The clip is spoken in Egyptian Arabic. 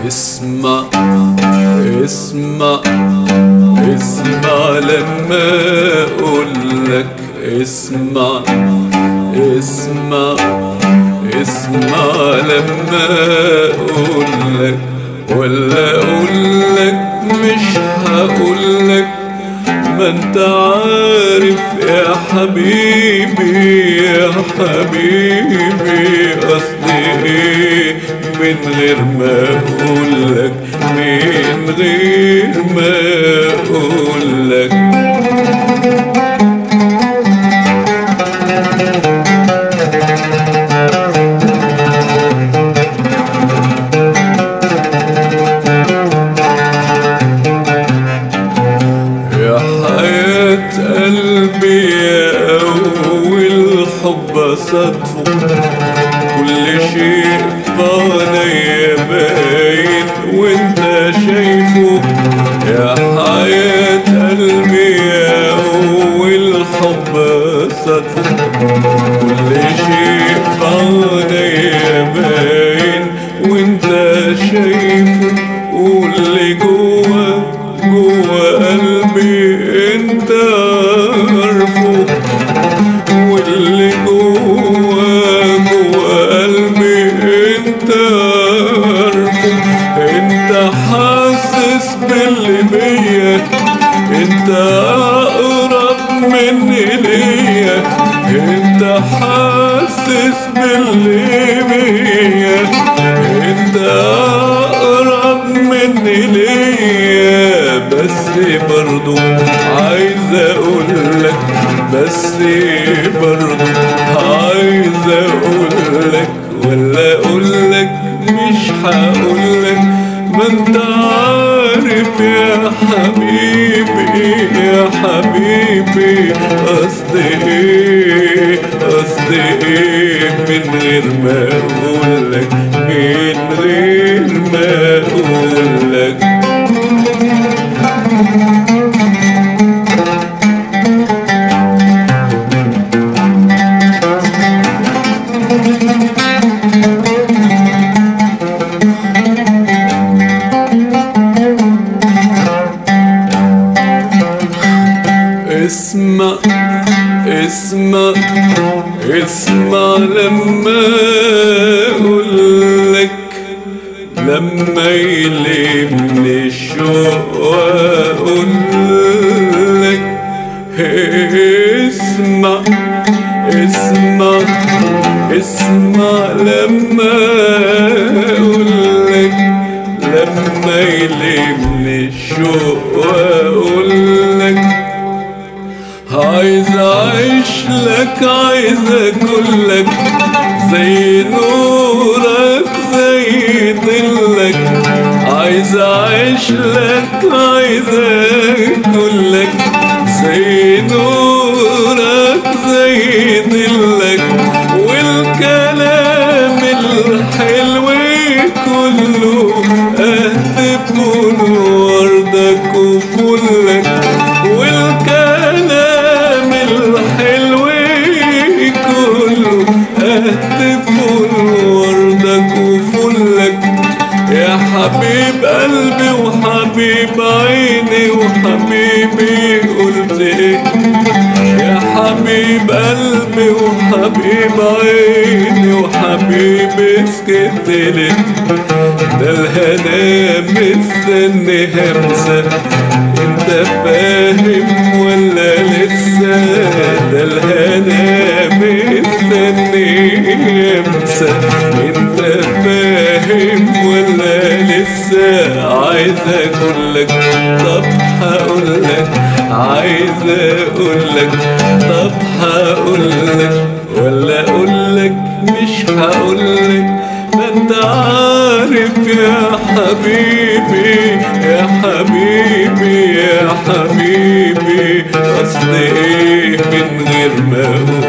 اسمع اسمع اسمع لما اقولك اسمع اسمع اسمع لما اقولك ولا اقولك مش هقولك ما انت عارف يا حبيبي يا حبيبي اصلي ايه من غير ما اقولك من غير ما اقولك يا حياة قلبي يا أول حب صدفه كل شيء فاني باين وانت شايفه يا حياة قلبي يا أول حب صدفه كل شيء فاني باين وانت شايفه واللي جوا جوا قلبي انت عارفه واللي جوا جوا قلبي انت عارفه انت حاسس باللي بيا انت اقرب مني ليا انت حاسس باللي بيا انت اقرب مني ليا بس برضو عايز اقولك بس برضو عايز اقولك ولا اقولك مش هقولك ما انت عارف يا حبيبي يا حبيبي قصدي ايه قصدي ايه من غير ما اقولك من غير ما اقولك اسمع اسمع اسمع لما اقولك لما يلمني الشوق واقولك اسمع اسمع اسمع لما اقولك لما يلمني الشوق واقولك عايز اعيش لك عايز اكلك زي نورك زي ظلك عايز اعيش لك عايز اكلك زي نورك زي ظلك والكلام الحلو كله اهتف وردك وفلك والكلام الحلو كله اهتف وردك وفلك يا حبيب قلبي وحبيب عيني وحبيبي قلت ايه يا حبيب قلبي وحبيب عيني وحبيبي سكت ليه ده الهنا مستني همسة انت فاهم ولا لسه ده الهنا مستني همسة انت فاهم ولا لسه عايز اقولك طب هقولك عايز اقولك طب هقولك ولا اقولك مش هقولك ما انت عارف يا حبيبي يا حبيبي يا حبيبي اصل ايه من غير ما اقول